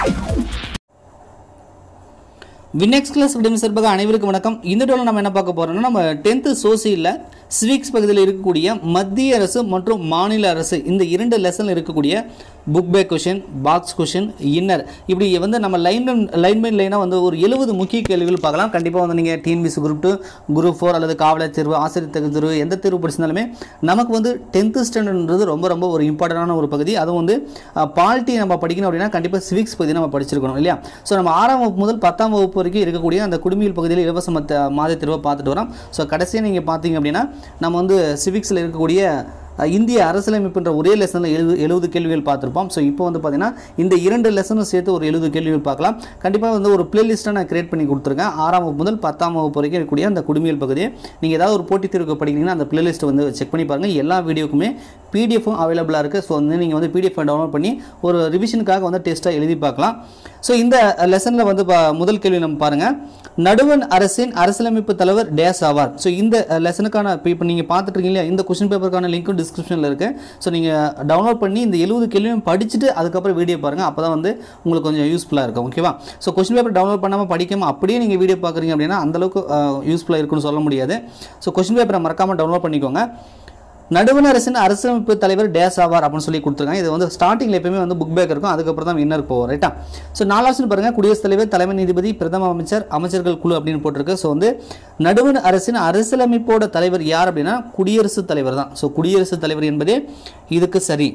வினெக்ஸ் class விடம் சார்பாக அனைவருக்கும் வணக்கம் இந்த டோல நம்ம என்ன பார்க்க போறோம்னா நம்ம டென்த்து சோசியலில் சிவிக்ஸ் பகுதியில் இருக்கக்கூடிய மத்திய அரசு மற்றும் மாநில அரசு இந்த இரண்டு லெசனில் இருக்கக்கூடிய book back question box question inner இப்படி வந்து நம்ம லைன் லைன் பை லைனாக வந்து ஒரு எழுபது முக்கிய கேள்விகள் பார்க்கலாம் கண்டிப்பாக வந்து நீங்கள் TNPSC group two group four அல்லது காவலர் தேர்வு ஆசிரியர் தகுதி தேர்வு எந்த தேர்வு படிச்சிருந்தாலுமே நமக்கு வந்து டென்த்து ஸ்டாண்டர்ட்ன்றது ரொம்ப ரொம்ப ஒரு இம்பார்ட்டண்டான ஒரு பகுதி அதுவும் வந்து பாலிட்டி நம்ம படிக்கணும் அப்படின்னா கண்டிப்பாக சிவிக்ஸ் பகுதி நம்ம படிச்சிருக்கணும் இல்லையா ஸோ நம்ம ஆறாம் வகுப்பு முதல் பத்தாம் வகுப்பு வரைக்கும் இருக்கக்கூடிய அந்த குடிமையில் பகுதியில் இலவச மத்த மாத தேர்வை பார்த்துட்டு வரோம் ஸோ கடைசியாக நீங்கள் பார்த்தீங்க அப்படின்னா நம்ம வந்து சிவிக்ஸில் இருக்கக்கூடிய அஹ், இந்திய அரசியலமைப்புன்ற ஒரே லெசனில் எழுபது எழுபது கேள்விகள் பார்த்துருப்போம் ஸோ இப்போ வந்து பார்த்தீங்கன்னா இந்த இரண்டு லெசனும் சேர்த்து ஒரு எழுபது கேள்விகள் பார்க்கலாம் கண்டிப்பாக வந்து ஒரு பிளேலிஸ்ட்டை நான் கிரியேட் பண்ணி கொடுத்துருக்கேன் ஆறாம் வகுப்பு முதல் பத்தாம் வகுப்பு வரைக்கும் இருக்கக்கூடிய அந்த குடிமையில் பகுதியை நீங்கள் ஏதாவது ஒரு போட்டித் தேர்வுக்கு படிக்கிறீங்கன்னா அந்த பிளேலிஸ்ட்டை வந்து செக் பண்ணி பாருங்கள் எல்லா வீடியோக்குமே பிடிஎஃப்பும் அவைலபிளாக இருக்குது ஸோ வந்து நீங்கள் வந்து பிடிஎஃப் டவுன்லோட் பண்ணி ஒரு ரிவிஷனுக்காக வந்து டெஸ்ட்டாக எழுதி பார்க்கலாம் ஸோ இந்த லெசனில் வந்து பா- முதல் கேள்வி நம்ம பாருங்கள் நடுவன் அரசின் அரசியலமைப்பு தலைவர் டேஸ் ஆவார் ஸோ இந்த லெசனுக்கான இப்போ நீங்கள் பார்த்துட்டு இருக்கீங்க இல்லையா இந்த கொஸ்டின் பேப்பருக்கான லிங்க்கும் டிஸ்கிரிப்ஷனில் இருக்குது ஸோ நீங்கள் டவுன்லோட் பண்ணி இந்த எழுபது கேள்வியும் படிச்சுட்டு அதுக்கப்புறம் வீடியோ பாருங்கள் அப்போ தான் வந்து உங்களுக்கு கொஞ்சம் யூஸ்ஃபுல்லாக இருக்கும் ஓகேவா ஸோ கொஸ்டின் பேப்பர் டவுன்லோட் பண்ணாமல் படிக்காமல் அப்படியே நீங்கள் வீடியோ பார்க்குறீங்க அப்படின்னா அந்தளவுக்கு யூஸ்ஃபுல்லாக இருக்குன்னு சொல்ல முடியாது ஸோ கொஸ்டின் பேப்பரை மறக்காமல் டவுன்லோட் பண்ணிக்கோங்க நடுவண் அரசின் அரசியலமைப்பு தலைவர் டேஸ் ஆவார் அப்படின்னு சொல்லி கொடுத்துருக்காங்க இது வந்து ஸ்டார்டிங்கில் எப்பயுமே வந்து புக் பேக் இருக்கும் அதுக்கப்புறம் தான் வின்னர் போவோம் ரைட்டா ஸோ நாலாவது பாருங்க குடியரசுத் தலைவர் தலைமை நீதிபதி பிரதம அமைச்சர் அமைச்சர்கள் குழு அப்படின்னு போட்டிருக்கு ஸோ வந்து நடுவண் அரசின் அரசியலமைப்போட தலைவர் யார் அப்படின்னா குடியரசுத் தலைவர் தான் ஸோ குடியரசுத் தலைவர் என்பதே இதுக்கு சரி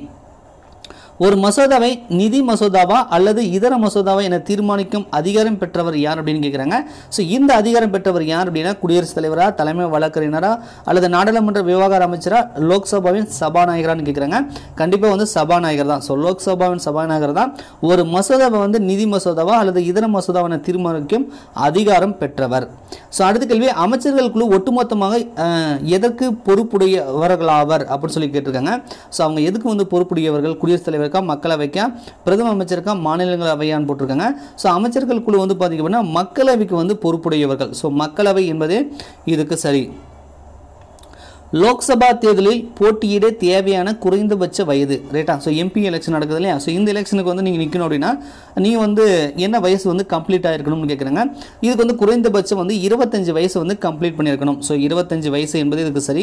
ஒரு மசோதாவை நிதி மசோதாவா அல்லது இதர மசோதாவா என தீர்மானிக்கும் அதிகாரம் பெற்றவர் யார் அப்படின்னு கேட்குறாங்க ஸோ இந்த அதிகாரம் பெற்றவர் யார் அப்படின்னா குடியரசுத் தலைவரா தலைமை வழக்கறிஞரா அல்லது நாடாளுமன்ற விவகார அமைச்சரா லோக்சபாவின் சபாநாயகரான்னு கேட்குறாங்க கண்டிப்பாக வந்து சபாநாயகர் தான் ஸோ லோக்சபாவின் சபாநாயகர் தான் ஒரு மசோதாவை வந்து நிதி மசோதாவா அல்லது இதர மசோதாவை என தீர்மானிக்கும் அதிகாரம் பெற்றவர் ஸோ அடுத்த கேள்வி அமைச்சர்கள் குழு ஒட்டுமொத்தமாக அஹ், எதற்கு பொறுப்புடையவர்களாவர் அப்படின்னு சொல்லி கேட்டிருக்காங்க ஸோ அவங்க எதுக்கு வந்து பொறுப்புடையவர்கள் குடியரசுத் தலைவருக்கா மக்களவைக்கா பிரதம அமைச்சருக்கா மாநிலங்களவையான்னு போட்டிருக்காங்க ஸோ அமைச்சர்கள் குழு வந்து பார்த்தீங்க அப்படின்னா மக்களவைக்கு வந்து பொறுப்புடையவர்கள் ஸோ மக்களவை என்பதே இதுக்கு சரி லோக்சபா தேர்தலில் போட்டியிட தேவையான குறைந்தபட்ச வயது ரைட்டா ஸோ எம்பி எலெக்ஷன் நடக்குது இல்லையா ஸோ இந்த எலெக்ஷனுக்கு வந்து நீங்கள் நிற்கணும் அப்படின்னா நீங்கள் வந்து என்ன வயசு வந்து கம்ப்ளீட் ஆகிருக்கணும்னு கேட்குறாங்க இதுக்கு வந்து குறைந்தபட்சம் வந்து இருபத்தஞ்சு வயசு வந்து கம்ப்ளீட் பண்ணியிருக்கணும் ஸோ இருபத்தஞ்சு வயசு என்பது இதுக்கு சரி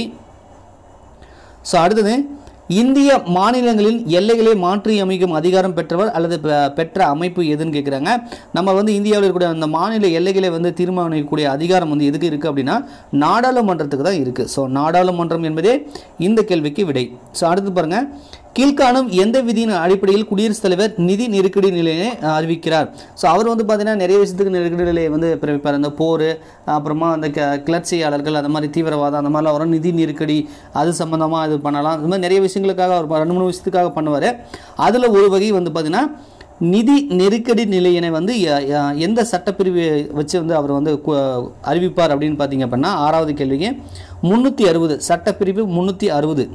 ஸோ அடுத்தது இந்திய மாநிலங்களின் எல்லைகளை மாற்றி அமைக்கும் அதிகாரம் பெற்றவர் அல்லது பெ- பெற்ற அமைப்பு எதுன்னு கேட்குறாங்க நம்ம வந்து இந்தியாவில் இருக்கக்கூடிய அந்த மாநில எல்லைகளை வந்து தீர்மானிக்கக்கூடிய அதிகாரம் வந்து எதுக்கு இருக்குது அப்படின்னா நாடாளுமன்றத்துக்கு தான் இருக்குது ஸோ நாடாளுமன்றம் என்பதே இந்த கேள்விக்கு விடை ஸோ அடுத்து பாருங்கள் கீழ்காணும் எந்த விதியின் அடிப்படையில் குடியரசுத் தலைவர் நிதி நெருக்கடி நிலையை அஹ், அறிவிக்கிறார் ஸோ அவர் வந்து பார்த்தீங்கன்னா நிறைய விஷயத்துக்கு நெருக்கடி நிலையை வந்து பிறப்பிப்பார் அந்த போர் அப்புறமா அந்த க கிளர்ச்சியாளர்கள் அந்த மாதிரி தீவிரவாதம் அந்த மாதிரிலாம் வரும் நிதி நெருக்கடி அது சம்மந்தமாக இது பண்ணலாம் இந்த மாதிரி நிறைய விஷயங்களுக்காக அவர் ரெண்டு மூணு விஷயத்துக்காக பண்ணுவார் அதில் ஒரு வகை வந்து பார்த்தீங்கன்னா நிதி நெருக்கடி நிலையினை வந்து ய- ய- எந்த சட்டப்பிரிவு வச்சு வந்து அவர் வந்து கு- அறிவிப்பார் அப்படின்னு பார்த்தீங்க அப்படின்னா ஆறாவது கேள்விக்கு முந்நூற்றி அறுபது சட்டப்பிரிவு முந்நூற்றி அறுபது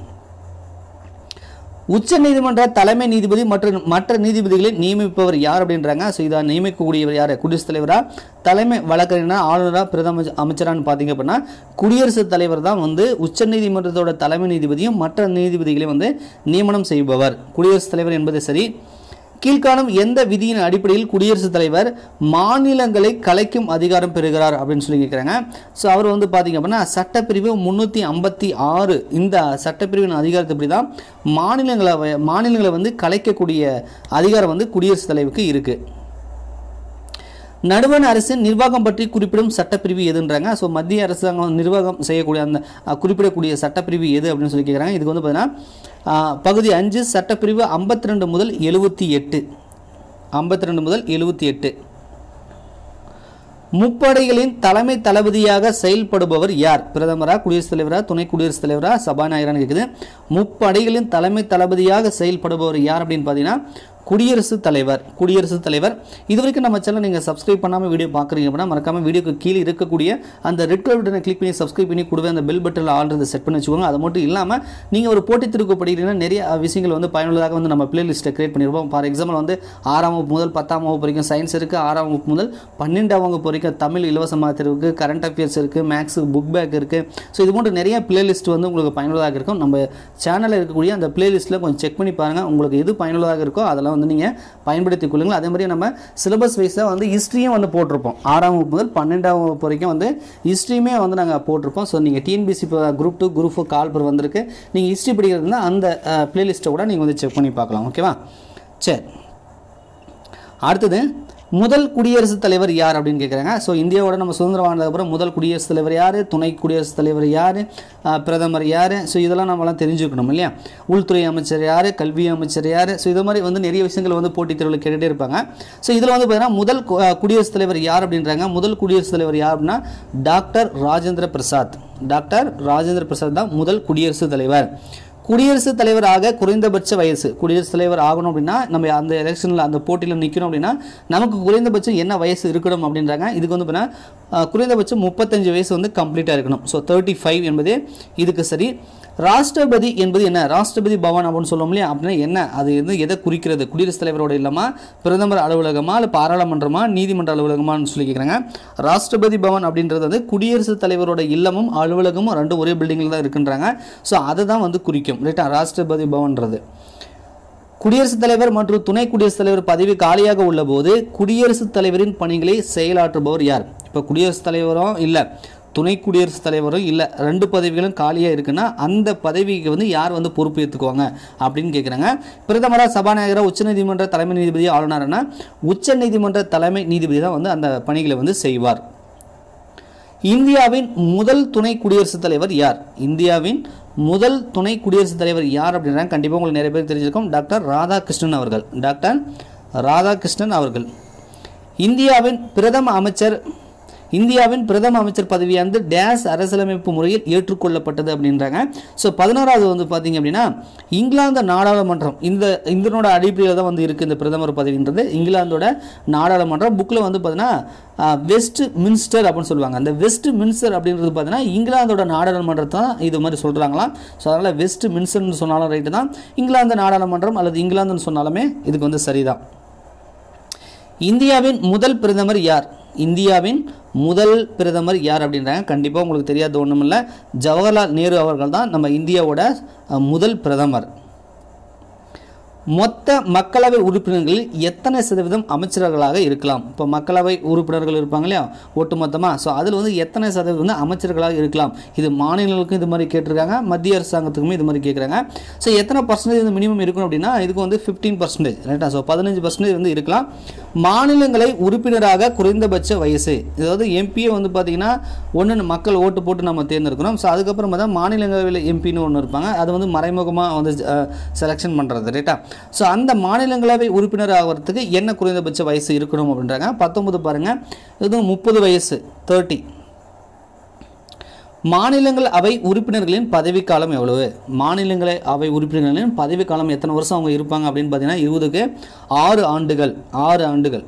உச்சநீதிமன்ற தலைமை நீதிபதி மற்றும் மற்ற நீதிபதிகளை நியமிப்பவர் யார் அப்படின்றாங்க ஸோ இதை நியமிக்கக்கூடியவர் யார் குடியரசுத் தலைவரா தலைமை வழக்கறிஞர் ஆளுநரா பிரதம அமைச்சரான்னு பார்த்தீங்க அப்படின்னா குடியரசுத் தலைவர் தான் வந்து உச்சநீதிமன்றத்தோட தலைமை நீதிபதியும் மற்ற நீதிபதிகளையும் வந்து நியமனம் செய்பவர் குடியரசுத் தலைவர் என்பது சரி கீழ்காணும் எந்த விதியின் அடிப்படையில் குடியரசுத் தலைவர் மாநிலங்களை கலைக்கும் அதிகாரம் பெறுகிறார் அப்படின்னு சொல்லி கேட்குறாங்க ஸோ அவர் வந்து பார்த்தீங்க அப்படின்னா சட்டப்பிரிவு முந்நூற்றி ஐம்பத்தி ஆறு இந்த சட்டப்பிரிவின் அதிகாரத்தை தான் மாநிலங்களை வ- மாநிலங்களை வந்து கலைக்கக்கூடிய அதிகாரம் வந்து குடியரசுத் தலைவருக்கு இருக்குது நடுவண் அரசின் நிர்வாகம் பற்றி குறிப்பிடும் சட்டப்பிரிவு எதுன்றாங்க ஸோ மத்திய அரசாங்கம் நிர்வாகம் செய்யக்கூடிய அந்த அஹ், குறிப்பிடக்கூடிய சட்டப்பிரிவு எது அப்படின்னு சொல்லி கேட்குறாங்க இதுக்கு வந்து பார்த்தீங்கன்னா அஹ், பகுதி அஞ்சு சட்டப்பிரிவு ஐம்பத்தி ரெண்டு முதல் எழுபத்தி எட்டு ஐம்பத்தி ரெண்டு முதல் எழுபத்தி எட்டு முப்படைகளின் தலைமை தளபதியாக செயல்படுபவர் யார் பிரதமரா குடியரசுத் தலைவரா துணை குடியரசுத் தலைவரா சபாநாயகரான்னு கேட்குது முப்படைகளின் தலைமை தளபதியாக செயல்படுபவர் யார் அப்படின்னு பார்த்தீங்கன்னா குடியரசுத் தலைவர் குடியரசுத் தலைவர் இது வரைக்கும் நம்ம சேனல் நீங்கள் சப்ஸ்கிரைப் பண்ணாமல் வீடியோ பார்க்குறீங்க அப்படின்னா மறக்காம வீடியோக்கு கீழே இருக்கக்கூடிய அந்த ரெட் கலர் பட்டனை கிளிக் பண்ணி சப்ஸ்கிரைப் பண்ணி கூடவே அந்த பெல் பட்டனில் ஆல்ரெடி செட் பண்ணி வச்சுக்கோங்க அது மட்டும் இல்லாமல் நீங்கள் ஒரு போட்டித் திருப்பு படிக்கிறீங்கன்னா நிறைய விஷயங்கள் வந்து பயனுள்ளதாக வந்து நம்ம பிளேலிஸ்ட்டை கிரியேட் பண்ணியிருப்போம் ஃபார் எக்ஸாம்பிள் வந்து ஆறாம் வகுப்பு முதல் பத்தாம் வகுப்பு வரைக்கும் சயின்ஸ் இருக்குது ஆறாம் வகுப்பு முதல் பன்னெண்டாம் வகுப்பு வரைக்கும் தமிழ் இலவசமாக தேர்வுக்கு கரண்ட் அஃபேர்ஸ் இருக்குது மேக்ஸ் புக் பேக் இருக்குது ஸோ இது போன்ற நிறைய பிளேலிஸ்ட் வந்து உங்களுக்கு பயனுள்ளதாக இருக்கும் நம்ம சேனலில் இருக்கக்கூடிய அந்த பிளேலிஸ்ட்டில் கொஞ்சம் செக் பண்ணி பாருங்கள் உங்களுக்கு எது பயனுள்ளதாக இருக்கோ அதெல்லாம் வந்து வந்து நீங்கள் பயன்படுத்திக் கொள்ளுங்கள் அதே மாதிரி நம்ம சிலபஸ் வைஸாக வந்து ஹிஸ்ட்ரியும் வந்து போட்டிருப்போம் ஆறாம் வகுப்பு முதல் பன்னெண்டாம் வகுப்பு வரைக்கும் வந்து ஹிஸ்ட்ரியுமே வந்து நாங்கள் போட்டிருப்போம் ஸோ நீங்கள் TNPSC group two group four call for வந்திருக்கு நீங்கள் ஹிஸ்ட்ரி படிக்கிறதுனா அந்த பிளேலிஸ்ட்டை கூட நீங்கள் வந்து செக் பண்ணி பார்க்கலாம் ஓகேவா சரி அடுத்தது முதல் குடியரசுத் தலைவர் யார் அப்படின்னு கேட்குறாங்க ஸோ இந்தியாவோட நம்ம சுதந்திரம் வாங்கினதுக்கப்புறம் முதல் குடியரசுத் தலைவர் யார் துணை குடியரசுத் தலைவர் யார் பிரதமர் யார் ஸோ இதெல்லாம் நம்மலாம் தெரிஞ்சுக்கணும் இல்லையா உள்துறை அமைச்சர் யார் கல்வி அமைச்சர் யார் ஸோ இது மாதிரி வந்து நிறைய விஷயங்கள் வந்து போட்டித் தேர்வில் கேட்டுகிட்டே இருப்பாங்க ஸோ இதில் வந்து பார்த்தீங்கன்னா முதல் கு- அஹ் குடியரசுத் தலைவர் யார் அப்படின்றாங்க முதல் குடியரசுத் தலைவர் யார் அப்படின்னா டாக்டர் ராஜேந்திர பிரசாத் டாக்டர் ராஜேந்திர பிரசாத் தான் முதல் குடியரசுத் தலைவர் குடியரசுத் தலைவராக குறைந்தபட்ச வயசு குடியரசுத் தலைவர் ஆகணும் அப்படின்னா நம்ம அந்த எலெக்ஷனில் அந்த போட்டியில் நிற்கணும் அப்படின்னா நமக்கு குறைந்தபட்சம் என்ன வயசு இருக்கணும் அப்படின்றாங்க இதுக்கு வந்து பார்த்தீங்கன்னா குறைந்தபட்சம் முப்பத்தஞ்சு வயசு வந்து கம்ப்ளீட்டாக இருக்கணும் ஸோ தேர்ட்டி ஃபைவ் என்பது இதுக்கு சரி ராஷ்டிரபதி என்பது என்ன ராஷ்டிரபதி பவன் அப்படின்னு சொல்லுவோம் இல்லையா அப்படின்னா என்ன அது வந்து எதை குறிக்கிறது குடியரசுத் தலைவரோட இல்லமா பிரதமர் அலுவலகமா இல்லை பாராளுமன்றமா நீதிமன்ற அலுவலகமான்னு சொல்லி கேட்குறாங்க ராஷ்டிரபதி பவன் அப்படின்றது வந்து குடியரசுத் தலைவரோட இல்லமும் அலுவலகமும் ரெண்டும் ஒரே பில்டிங்கில் தான் இருக்குன்றாங்க ஸோ அதை தான் வந்து குறிக்கும் ரைட்டா ராஷ்டிரபதி பவன்றது குடியரசுத் தலைவர் மற்றும் துணை குடியரசுத் தலைவர் பதவி காலியாக உள்ளபோது குடியரசுத் தலைவரின் பணிகளை செயலாற்றுபவர் யார் இப்போ குடியரசுத் தலைவரும் இல்லை துணை குடியரசுத் தலைவரும் இல்லை ரெண்டு பதவிகளும் காலியாக இருக்குன்னா அந்த பதவிக்கு வந்து யார் வந்து பொறுப்பு ஏற்றுக்குவாங்க அப்படின்னு கேட்குறாங்க பிரதமராக சபாநாயகராக உச்சநீதிமன்ற தலைமை நீதிபதி ஆளுநர்னா உச்சநீதிமன்ற தலைமை நீதிபதி தான் வந்து அந்த பணிகளை வந்து செய்வார் இந்தியாவின் முதல் துணை குடியரசுத் தலைவர் யார் இந்தியாவின் முதல் துணை குடியரசுத் தலைவர் யார் அப்படின்றாங்க கண்டிப்பாக உங்களுக்கு நிறைய பேர் தெரிஞ்சிருக்கும் டாக்டர் ராதாகிருஷ்ணன் அவர்கள் டாக்டர் ராதாகிருஷ்ணன் அவர்கள் இந்தியாவின் பிரதம அமைச்சர் இந்தியாவின் பிரதம அமைச்சர் பதவியானது டேஸ் அரசியலமைப்பு முறையில் ஏற்றுக்கொள்ளப்பட்டது அப்படின்றாங்க ஸோ பதினோராவது வந்து பார்த்தீங்க அப்படின்னா இங்கிலாந்து நாடாளுமன்றம் இந்த இதனோட அடிப்படையில் தான் வந்து இருக்குது இந்த பிரதமர் பதவின்றது இங்கிலாந்தோட நாடாளுமன்றம் புக்கில் வந்து பார்த்தீங்கன்னா வெஸ்ட் மின்ஸ்டர் அப்படின்னு சொல்லுவாங்க அந்த வெஸ்ட் மின்ஸ்டர் அப்படின்றது பார்த்தீங்கன்னா இங்கிலாந்தோட நாடாளுமன்றத்தை தான் இது மாதிரி சொல்கிறாங்களாம் ஸோ அதனால் வெஸ்ட் மின்ஸ்டர்னு சொன்னாலும் ரைட்டு தான் இங்கிலாந்து நாடாளுமன்றம் அல்லது இங்கிலாந்துன்னு சொன்னாலுமே இதுக்கு வந்து சரிதான் இந்தியாவின் முதல் பிரதமர் யார் இந்தியாவின் முதல் பிரதமர் யார் அப்படின்றாங்க கண்டிப்பாக உங்களுக்கு தெரியாத ஒன்றும் இல்லை ஜவஹர்லால் நேரு அவர்கள் தான் நம்ம இந்தியாவோட அஹ், முதல் பிரதமர் மொத்த மக்களவை உறுப்பினர்களில் எத்தனை சதவீதம் அமைச்சர்களாக இருக்கலாம் இப்போ மக்களவை உறுப்பினர்கள் இருப்பாங்க இல்லையா ஒட்டுமொத்தமாக ஸோ அதில் வந்து எத்தனை சதவீதம் வந்து அமைச்சர்களாக இருக்கலாம் இது மாநிலங்களுக்கும் இது மாதிரி கேட்டிருக்காங்க மத்திய அரசாங்கத்துக்குமே இது மாதிரி கேட்குறாங்க ஸோ எத்தனை பர்சன்டேஜ் வந்து மினிமம் இருக்கணும் அப்படின்னா இதுக்கு வந்து ஃபிஃப்டீன் பர்சன்டேஜ் ரைட்டா ஸோ பதினஞ்சு பர்சன்டேஜ் வந்து இருக்கலாம் மாநிலங்களை உறுப்பினராக குறைந்தபட்ச வயசு அதாவது எம்பியே வந்து பார்த்தீங்கன்னா ஒன்று மக்கள் ஓட்டு போட்டு நம்ம தேர்ந்தெடுக்கிறோம் ஸோ அதுக்கப்புறமா தான் மாநிலங்களவையில் எம்பின்னு ஒன்று இருப்பாங்க அது வந்து மறைமுகமாக வந்து செலெக்ஷன் பண்ணுறது ரைட்டா ஸோ அந்த மாநிலங்களவை உறுப்பினர் ஆகிறதுக்கு என்ன குறைந்தபட்ச வயசு இருக்கணும் அப்படின்றாங்க பத்தொன்பது பாருங்கள் இது முப்பது வயசு தேர்ட்டி மாநிலங்கள் அவை உறுப்பினர்களின் பதவிக்காலம் எவ்வளவு மாநிலங்களை அவை உறுப்பினர்களின் பதவிக்காலம் எத்தனை வருஷம் அவங்க இருப்பாங்க அப்படின்னு பார்த்தீங்கன்னா இருபதுக்கு ஆறு ஆண்டுகள் ஆறு ஆண்டுகள்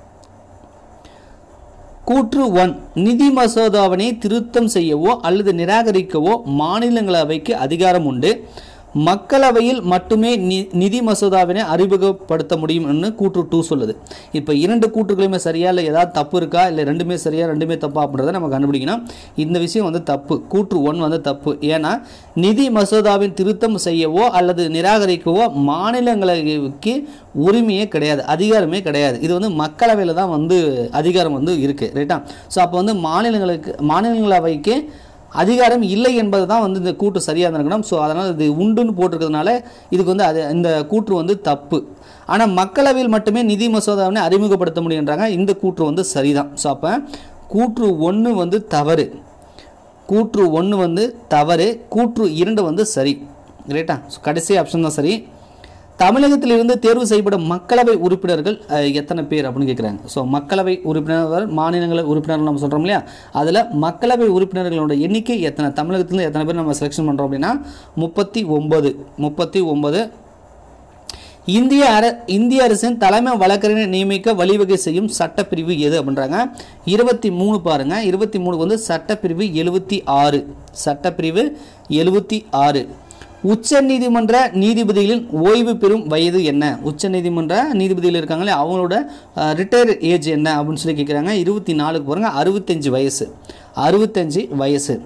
கூற்று ஒன் நிதி மசோதாவினை திருத்தம் செய்யவோ அல்லது நிராகரிக்கவோ மாநிலங்களவைக்கு அதிகாரம் உண்டு மக்களவையில் மட்டுமே நி நிதி மசோதாவினை அறிமுகப்படுத்த முடியும்னு கூற்று டூ சொல்லுது இப்போ இரண்டு கூற்றுகளுமே சரியா இல்லை ஏதாவது தப்பு இருக்கா இல்லை ரெண்டுமே சரியா ரெண்டுமே தப்பா அப்படின்றத நம்ம கண்டுபிடிக்கணும் இந்த விஷயம் வந்து தப்பு கூற்று ஒன் வந்து தப்பு ஏன்னா நிதி மசோதாவின் திருத்தம் செய்யவோ அல்லது நிராகரிக்கவோ மாநிலங்களவைக்கு உரிமையே கிடையாது அதிகாரமே கிடையாது இது வந்து மக்களவையில் தான் வந்து அதிகாரம் வந்து இருக்குது ரைட்டா ஸோ அப்போ வந்து மாநிலங்களுக்கு மாநிலங்களவைக்கு அதிகாரம் இல்லை என்பது தான் வந்து இந்த கூற்று சரியாக இருக்கணும் ஸோ அதனால் இது உண்டுன்னு போட்டிருக்கிறதுனால இதுக்கு வந்து அது இந்த கூற்று வந்து தப்பு ஆனால் மக்களவையில் மட்டுமே நிதி மசோதாவினை அறிமுகப்படுத்த முடியுன்றாங்க இந்த கூற்று வந்து சரிதான் ஸோ அப்போ கூற்று ஒன்று வந்து தவறு கூற்று ஒன்று வந்து தவறு கூற்று இரண்டு வந்து சரி ரைட்டா ஸோ கடைசி ஆப்ஷன் தான் சரி தமிழகத்திலிருந்து தேர்வு செய்யப்படும் மக்களவை உறுப்பினர்கள் அஹ், எத்தனை பேர் அப்படின்னு கேட்குறாங்க ஸோ மக்களவை உறுப்பினர் மாநிலங்களவை உறுப்பினர்கள் நம்ம சொல்கிறோம் இல்லையா அதில் மக்களவை உறுப்பினர்களோட எண்ணிக்கை எத்தனை தமிழகத்திலிருந்து எத்தனை பேர் நம்ம செலெக்ஷன் பண்ணுறோம் அப்படின்னா முப்பத்தி ஒன்பது முப்பத்தி ஒன்பது இந்திய அர இந்திய அரசின் தலைமை வழக்கறிஞரை நியமிக்க வழிவகை செய்யும் சட்டப்பிரிவு எது அப்படின்றாங்க இருபத்தி மூணு பாருங்க இருபத்தி மூணு வந்து சட்டப்பிரிவு எழுபத்தி ஆறு சட்டப்பிரிவு எழுபத்தி ஆறு உச்ச நீதிமன்ற நீதிபதிகளின் ஓய்வு பெறும் வயது என்ன உச்ச நீதிமன்ற நீதிபதிகள் இருக்காங்களே அவங்களோட ரிட்டையர் ஏஜ் என்ன அப்படின்னு சொல்லி கேட்குறாங்க இருபத்தி நாலுக்கு பாருங்க அறுபத்தஞ்சு வயசு அறுபத்தஞ்சு வயசு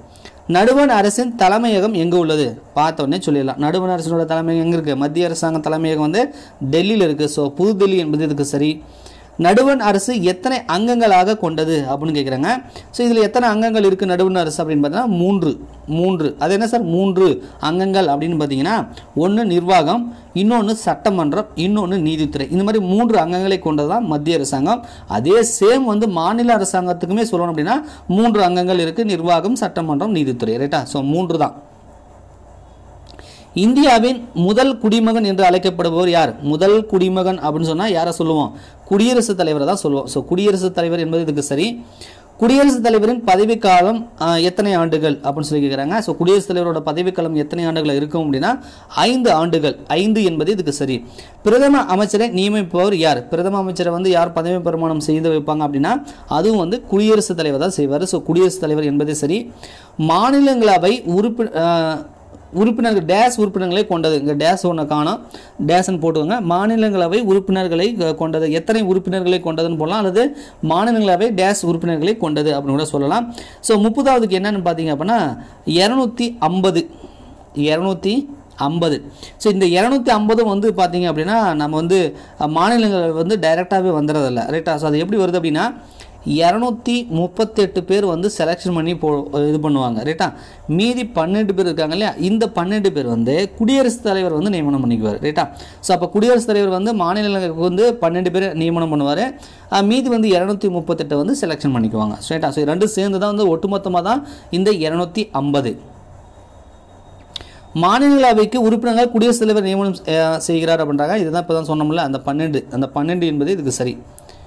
நடுவண் அரசின் தலைமையகம் எங்கே உள்ளது பார்த்த உடனே சொல்லிடலாம் நடுவண் அரசினோட தலைமையகம் எங்கே இருக்குது மத்திய அரசாங்க தலைமையகம் வந்து டெல்லியில் இருக்குது ஸோ புதுடெல்லி என்பது இதுக்கு சரி நடுவண் அரசு எத்தனை அங்கங்களாக கொண்டது அப்படின்னு கேட்குறாங்க ஸோ இதில் எத்தனை அங்கங்கள் இருக்குது நடுவண் அரசு அப்படின்னு பார்த்தீங்கன்னா மூன்று மூன்று அது என்ன சார் மூன்று அங்கங்கள் அப்படின்னு பார்த்தீங்கன்னா ஒன்று நிர்வாகம் இன்னொன்று சட்டமன்றம் இன்னொன்று நீதித்துறை இந்த மாதிரி மூன்று அங்கங்களை கொண்டது தான் மத்திய அரசாங்கம் அதே சேம் வந்து மாநில அரசாங்கத்துக்குமே சொல்லணும் அப்படின்னா மூன்று அங்கங்கள் இருக்குது நிர்வாகம் சட்டமன்றம் நீதித்துறை ரைட்டா ஸோ மூன்று தான் இந்தியாவின் முதல் குடிமகன் என்று அழைக்கப்படுபவர் யார் முதல் குடிமகன் அப்படின்னு சொன்னால் யாரை சொல்லுவோம் குடியரசுத் தலைவரை தான் சொல்லுவோம் ஸோ குடியரசுத் தலைவர் என்பது இதுக்கு சரி குடியரசுத் தலைவரின் பதவிக்காலம் ஆஹ், எத்தனை ஆண்டுகள் அப்படின்னு சொல்லி கேட்குறாங்க ஸோ குடியரசுத் தலைவரோட பதவிக்காலம் எத்தனை ஆண்டுகள் இருக்கும் அப்படின்னா ஐந்து ஆண்டுகள் ஐந்து என்பது இதுக்கு சரி பிரதம அமைச்சரை நியமிப்பவர் யார் பிரதம அமைச்சரை வந்து யார் பதவி பிரமாணம் செய்து வைப்பாங்க அப்படின்னா அதுவும் வந்து குடியரசுத் தலைவர் தான் செய்வார் ஸோ குடியரசுத் தலைவர் என்பதே சரி மாநிலங்களவை உறுப்பி ஆஹ், உறுப்பினர்கள் டேஸ் உறுப்பினர்களை கொண்டது இங்கே டேஸ் ஒன்று காணும் டேஸ்ன்னு போட்டுக்கோங்க மாநிலங்களவை உறுப்பினர்களை அஹ், கொண்டது எத்தனை உறுப்பினர்களை கொண்டதுன்னு போடலாம் அல்லது மாநிலங்களவை டேஸ் உறுப்பினர்களை கொண்டது அப்படின்னு கூட சொல்லலாம் ஸோ முப்பதாவதுக்கு என்னன்னு பார்த்தீங்க அப்படின்னா இரநூத்தி ஐம்பது இரநூத்தி ஐம்பது ஸோ இந்த இரநூத்தி ஐம்பது வந்து பார்த்தீங்க அப்படின்னா நம்ம வந்து அஹ், மாநிலங்கள் வந்து டைரெக்டாகவே வந்துடுறதில்ல ரைட்டா ஸோ அது எப்படி வருது அப்படின்னா இரநூத்தி முப்பத்தெட்டு பேர் வந்து செலெக்ஷன் பண்ணி போ இது பண்ணுவாங்க ரைட்டா மீதி பன்னெண்டு பேர் இருக்காங்க இல்லையா இந்த பன்னெண்டு பேர் வந்து குடியரசுத் தலைவர் வந்து நியமனம் பண்ணிக்குவார் ரைட்டா ஸோ அப்போ குடியரசுத் தலைவர் வந்து மாநிலங்களுக்கு வந்து பன்னெண்டு பேர் நியமனம் பண்ணுவார் மீதி வந்து இரநூத்தி முப்பத்தெட்டை வந்து செலெக்ஷன் பண்ணிக்குவாங்க ரைட்டா ஸோ ரெண்டும் சேர்ந்து தான் வந்து ஒட்டுமொத்தமாக தான் இந்த இரநூத்தி ஐம்பது மாநிலங்களவைக்கு உறுப்பினர்கள் குடியரசுத் தலைவர் நியமனம் அஹ், செய்கிறார் அப்படின்றாங்க இதுதான் இப்போ தான் சொன்னோம்ல அந்த பன்னெண்டு அந்த பன்னெண்டு என்பது இதுக்கு சரி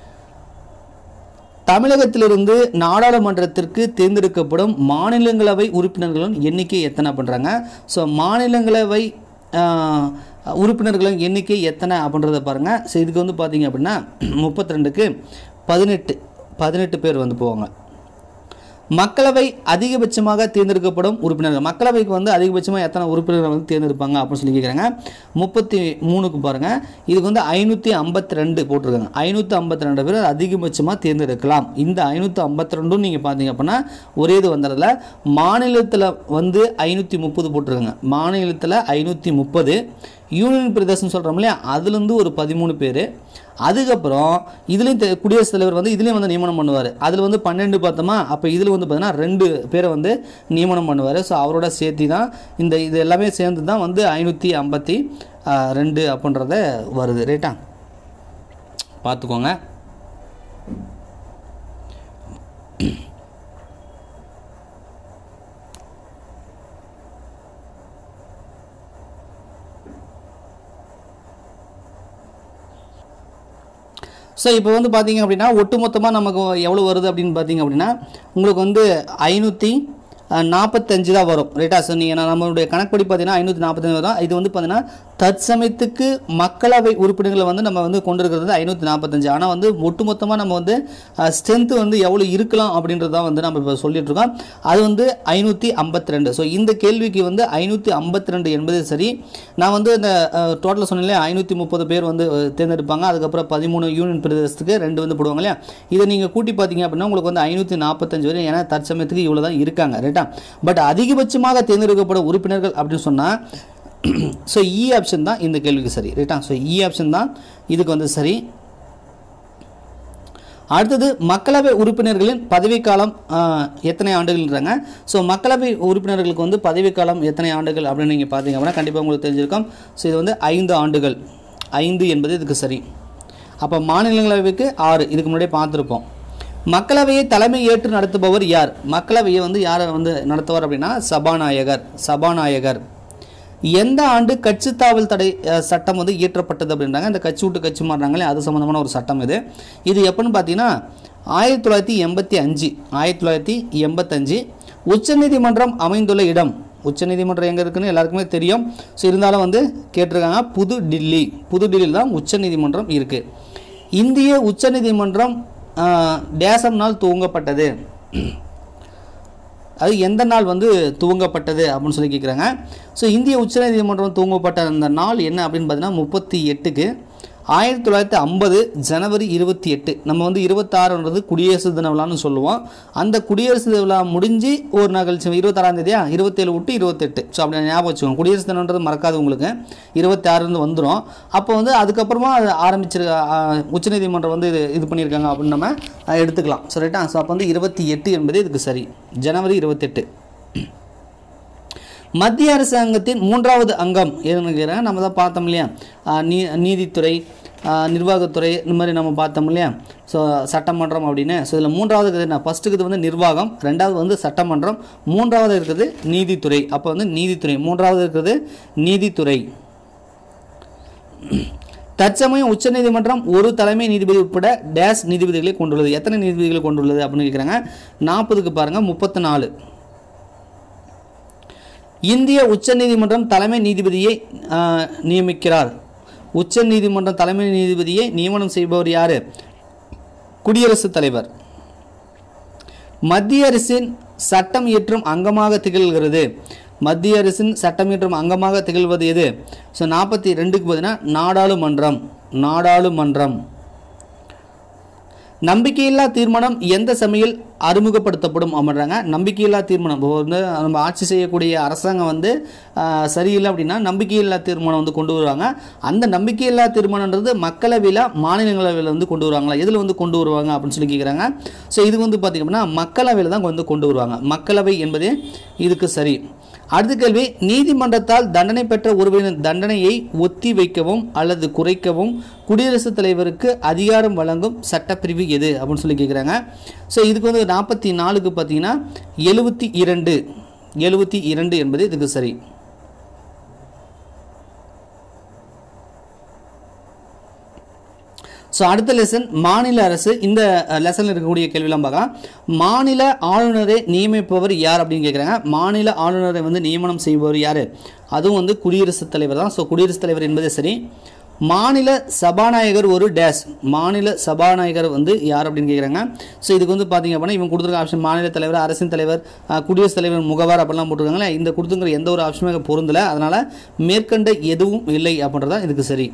தமிழகத்திலிருந்து நாடாளுமன்றத்திற்கு தேர்ந்தெடுக்கப்படும் மாநிலங்களவை உறுப்பினர்களின் எண்ணிக்கை எத்தனை பண்ணுறாங்க ஸோ மாநிலங்களவை ஆஹ், உறுப்பினர்களின் எண்ணிக்கை எத்தனை அப்படின்றத பாருங்கள் ஸோ இதுக்கு வந்து பார்த்தீங்க அப்படின்னா முப்பத்தி ரெண்டுக்கு பதினெட்டு பதினெட்டு பேர் வந்து போவாங்க மக்களவை அதிகபட்சமாக தேர்ந்தெடுக்கப்படும் உறுப்பினர்கள் மக்களவைக்கு வந்து அதிகபட்சமாக எத்தனை உறுப்பினர்கள் வந்து தேர்ந்தெடுப்பாங்க அப்படின்னு சொல்லி கேட்குறாங்க முப்பத்தி மூணுக்கு பாருங்கள் இதுக்கு வந்து ஐநூற்றி ஐம்பத்தி ரெண்டு போட்டிருக்காங்க ஐநூற்றி ஐம்பத்தி ரெண்டு பேர் அதிகபட்சமாக தேர்ந்தெடுக்கலாம் இந்த ஐநூற்றி ஐம்பத்தி ரெண்டும் நீங்கள் பார்த்தீங்க அப்படின்னா ஒரே இது வந்துடுறதுல மாநிலத்தில் வந்து ஐநூற்றி முப்பது போட்டிருக்காங்க மாநிலத்தில் ஐநூற்றி முப்பது யூனியன் பிரதேசம் சொல்கிறோம் இல்லையா அதுலேருந்து ஒரு பதிமூணு பேர் அதுக்கப்புறம் இதுலேயும் தெ- குடியரசுத் தலைவர் வந்து இதுலேயும் வந்து நியமனம் பண்ணுவார் அதில் வந்து பன்னெண்டு பார்த்தோமா அப்போ இதில் வந்து பார்த்தீங்கன்னா ரெண்டு பேரை வந்து நியமனம் பண்ணுவார் ஸோ அவரோட சேர்த்து தான் இந்த இது எல்லாமே சேர்ந்து தான் வந்து ஐநூற்றி ஐம்பத்தி ரெண்டு அப்படின்றத வருது ரைட்டா பார்த்துக்கோங்க ஸோ இப்போ வந்து பார்த்தீங்க அப்படின்னா ஒட்டுமொத்தமாக நமக்கு எவ்வளோ வருது அப்படின்னு பார்த்தீங்க அப்படின்னா உங்களுக்கு வந்து ஐநூற்றி நாற்பத்தஞ்சு தான் வரும் ரைட்டா ஸோ நீங்கள் நம்மளுடைய கணக்குப்படி பார்த்தீங்கன்னா ஐநூற்றி நாற்பத்தஞ்சு வரும் இது வந்து பார்த்தீங்கன்னா தற்சமயத்துக்கு மக்களவை உறுப்பினர்களை வந்து நம்ம வந்து கொண்டு இருக்கிறது ஐநூற்றி நாற்பத்தஞ்சு ஆனால் வந்து ஒட்டுமொத்தமாக நம்ம வந்து ஸ்ட்ரென்த்து வந்து எவ்வளோ இருக்கலாம் அப்படின்றது தான் வந்து நம்ம இப்போ சொல்லிட்டு இருக்கோம் அது வந்து ஐநூற்றி ஐம்பத்தி ரெண்டு ஸோ இந்த கேள்விக்கு வந்து ஐநூற்றி ஐம்பத்தி ரெண்டு என்பது சரி நான் வந்து இந்த டோட்டலாக சொன்னேன் ஐநூற்றி முப்பது பேர் வந்து அஹ், தேர்ந்தெடுப்பாங்க அதுக்கப்புறம் பதிமூணு யூனியன் பிரதேசத்துக்கு ரெண்டு வந்து போடுவாங்க இல்லையா இதை நீங்கள் கூட்டி பார்த்தீங்க அப்படின்னா உங்களுக்கு வந்து ஐநூற்றி நாற்பத்தஞ்சு வரை ஏன்னா தற்சமயத்துக்கு இவ்வளோ தான் இருக்காங்க ரைட்டா பட் அதிகபட்சமாக தேர்ந்தெடுக்கப்படும் உறுப்பினர்கள் அப்படின்னு சொன்னால் ஸோ இ ஆப்ஷன் தான் இந்த கேள்விக்கு சரி ரைட்டா ஸோ இ ஆப்ஷன் தான் இதுக்கு வந்து சரி அடுத்தது மக்களவை உறுப்பினர்களின் பதவிக்காலம் ஆஹ், எத்தனை ஆண்டுகள்ன்றாங்க ஸோ மக்களவை உறுப்பினர்களுக்கு வந்து பதவிக்காலம் எத்தனை ஆண்டுகள் அப்படின்னு நீங்கள் பார்த்தீங்க அப்படின்னா கண்டிப்பாக உங்களுக்கு தெரிஞ்சிருக்கும் ஸோ இது வந்து ஐந்து ஆண்டுகள் ஐந்து என்பது இதுக்கு சரி அப்போ மாநிலங்களவைக்கு ஆறு இதுக்கு முன்னாடியே பார்த்துருப்போம் மக்களவையை தலைமை ஏற்று நடத்துபவர் யார் மக்களவையை வந்து யார் வந்து நடத்துவார் அப்படின்னா சபாநாயகர் சபாநாயகர் எந்த ஆண்டு கட்சித்தாவல் தடை அஹ், சட்டம் வந்து இயற்றப்பட்டது அப்படின்றாங்க இந்த கட்சி விட்டு கட்சி மாறுறாங்களே அது சம்மந்தமான ஒரு சட்டம் இது இது எப்போன்னு பார்த்தீங்கன்னா ஆயிரத்தி தொள்ளாயிரத்தி எண்பத்தி அஞ்சு ஆயிரத்தி தொள்ளாயிரத்தி எண்பத்தஞ்சு உச்சநீதிமன்றம் அமைந்துள்ள இடம் உச்சநீதிமன்றம் எங்கே இருக்குன்னு எல்லாருக்குமே தெரியும் ஸோ இருந்தாலும் வந்து கேட்டிருக்காங்க புது டில்லி புது டில்லியில் தான் உச்சநீதிமன்றம் இருக்குது இந்திய உச்சநீதிமன்றம் ஆஹ், டேசம் நாள் துவங்கப்பட்டது அது எந்த நாள் வந்து துவங்கப்பட்டது அப்படின்னு சொல்லி கேட்குறாங்க ஸோ இந்திய உச்சநீதிமன்றம் துவங்கப்பட்ட அந்த நாள் என்ன அப்படின்னு பார்த்தீங்கன்னா முப்பத்தி எட்டுக்கு ஆயிரத்தி தொள்ளாயிரத்தி ஐம்பது ஜனவரி இருபத்தி எட்டு நம்ம வந்து இருபத்தாறுன்றது குடியரசு தின விழான்னு சொல்லுவோம் அந்த குடியரசு தின விழா முடிஞ்சு ஒரு நாள் கழிச்சு இருபத்தாறாம் தேதியா இருபத்தேழு விட்டு இருபத்தெட்டு ஸோ அப்படி ஞாபகம் வச்சுக்கோங்க குடியரசு தினம்ன்றது மறக்காது உங்களுக்கு இருபத்தாறுலேருந்து வந்துடும் அப்போ வந்து அதுக்கப்புறமா அது ஆரம்பிச்சிருக்க ஆ, உச்சநீதிமன்றம் வந்து இது இது பண்ணியிருக்காங்க அப்படின்னு நம்ம ஆ, எடுத்துக்கலாம் ஸோ ரைட்டா ஸோ அப்போ வந்து இருபத்தி எட்டு என்பது இதுக்கு சரி ஜனவரி இருபத்தெட்டு மத்திய அரசாங்கத்தின் மூன்றாவது அங்கம் எதுன்னு கேட்குறேன் நம்ம தான் பார்த்தோம் இல்லையா ஆஹ் நீ நீதித்துறை ஆஹ் நிர்வாகத்துறை இந்த மாதிரி நம்ம பார்த்தோம் இல்லையா ஸோ சட்டமன்றம் அப்படின்னு ஸோ இதில் மூன்றாவது இருக்குது என்ன ஃபஸ்ட்டுக்கு இது வந்து நிர்வாகம் ரெண்டாவது வந்து சட்டமன்றம் மூன்றாவது இருக்குது நீதித்துறை அப்போ வந்து நீதித்துறை மூன்றாவது இருக்கிறது நீதித்துறை தற்சமயம் உச்சநீதிமன்றம் ஒரு தலைமை நீதிபதி உட்பட டேஷ் நீதிபதிகளை கொண்டுள்ளது எத்தனை நீதிபதிகளை கொண்டுள்ளது அப்படின்னு கேட்குறாங்க நாற்பதுக்கு பாருங்கள் முப்பத்தி நாலு இந்திய உச்சநீதிமன்றம் தலைமை நீதிபதியை ஆஹ், நியமிக்கிறார் உச்சநீதிமன்றம் தலைமை நீதிபதியை நியமனம் செய்பவர் யார் குடியரசுத் தலைவர் மத்திய அரசின் சட்டம் இயற்றும் அங்கமாக திகழ்கிறது மத்திய அரசின் சட்டம் இயற்றும் அங்கமாக திகழ்வது எது ஸோ நாற்பத்தி ரெண்டுக்கு பார்த்தீங்கன்னா நாடாளுமன்றம் நாடாளுமன்றம் நம்பிக்கையில்லா தீர்மானம் எந்த சமையல் அறிமுகப்படுத்தப்படும் அப்படின்றாங்க நம்பிக்கையில்லா தீர்மானம் இப்போ வந்து நம்ம ஆட்சி செய்யக்கூடிய அரசாங்கம் வந்து ஆஹ், சரியில்லை அப்படின்னா நம்பிக்கையில்லா தீர்மானம் வந்து கொண்டு வருவாங்க அந்த நம்பிக்கையில்லா தீர்மானம்ன்றது மக்களவையில் மாநிலங்களவையில் வந்து கொண்டு வருவாங்களா எதில் வந்து கொண்டு வருவாங்க அப்படின்னு சொல்லி கேட்குறாங்க ஸோ இது வந்து பார்த்திங்க அப்படின்னா மக்களவையில் தான் வந்து கொண்டு வருவாங்க மக்களவை என்பது இதுக்கு சரி அடுத்த கேள்வி நீதிமன்றத்தால் தண்டனை பெற்ற ஒருவரின் தண்டனையை ஒத்தி வைக்கவும் அல்லது குறைக்கவும் குடியரசுத் தலைவருக்கு அதிகாரம் வழங்கும் சட்டப்பிரிவு எது அப்படின்னு சொல்லி கேட்குறாங்க ஸோ இதுக்கு வந்து நாற்பத்தி நாலுக்கு பார்த்தீங்கன்னா எழுபத்தி இரண்டு எழுபத்தி இரண்டு என்பது இதுக்கு சரி ஸோ அடுத்த லெசன் மாநில அரசு இந்த லெசனில் இருக்கக்கூடிய கேள்வியெல்லாம் பார்க்கலாம் மாநில ஆளுநரை நியமிப்பவர் யார் அப்படின்னு கேட்குறாங்க மாநில ஆளுநரை வந்து நியமனம் செய்பவர் யார் அதுவும் வந்து குடியரசுத் தலைவர் தான் ஸோ குடியரசுத் தலைவர் என்பது சரி மாநில சபாநாயகர் ஒரு டேஷ் மாநில சபாநாயகர் வந்து யார் அப்படின்னு கேட்குறாங்க ஸோ இதுக்கு வந்து பார்த்தீங்க அப்படின்னா இவங்க கொடுத்துருக்க ஆப்ஷன் மாநில தலைவர் அரசின் தலைவர் அஹ், குடியரசுத் தலைவர் முகவர் அப்படிலாம் போட்டிருக்காங்களே இந்த கொடுத்துங்கிற எந்த ஒரு ஆப்ஷனுமே பொருந்தலை அதனால் மேற்கண்ட எதுவும் இல்லை அப்படின்றதான் இதுக்கு சரி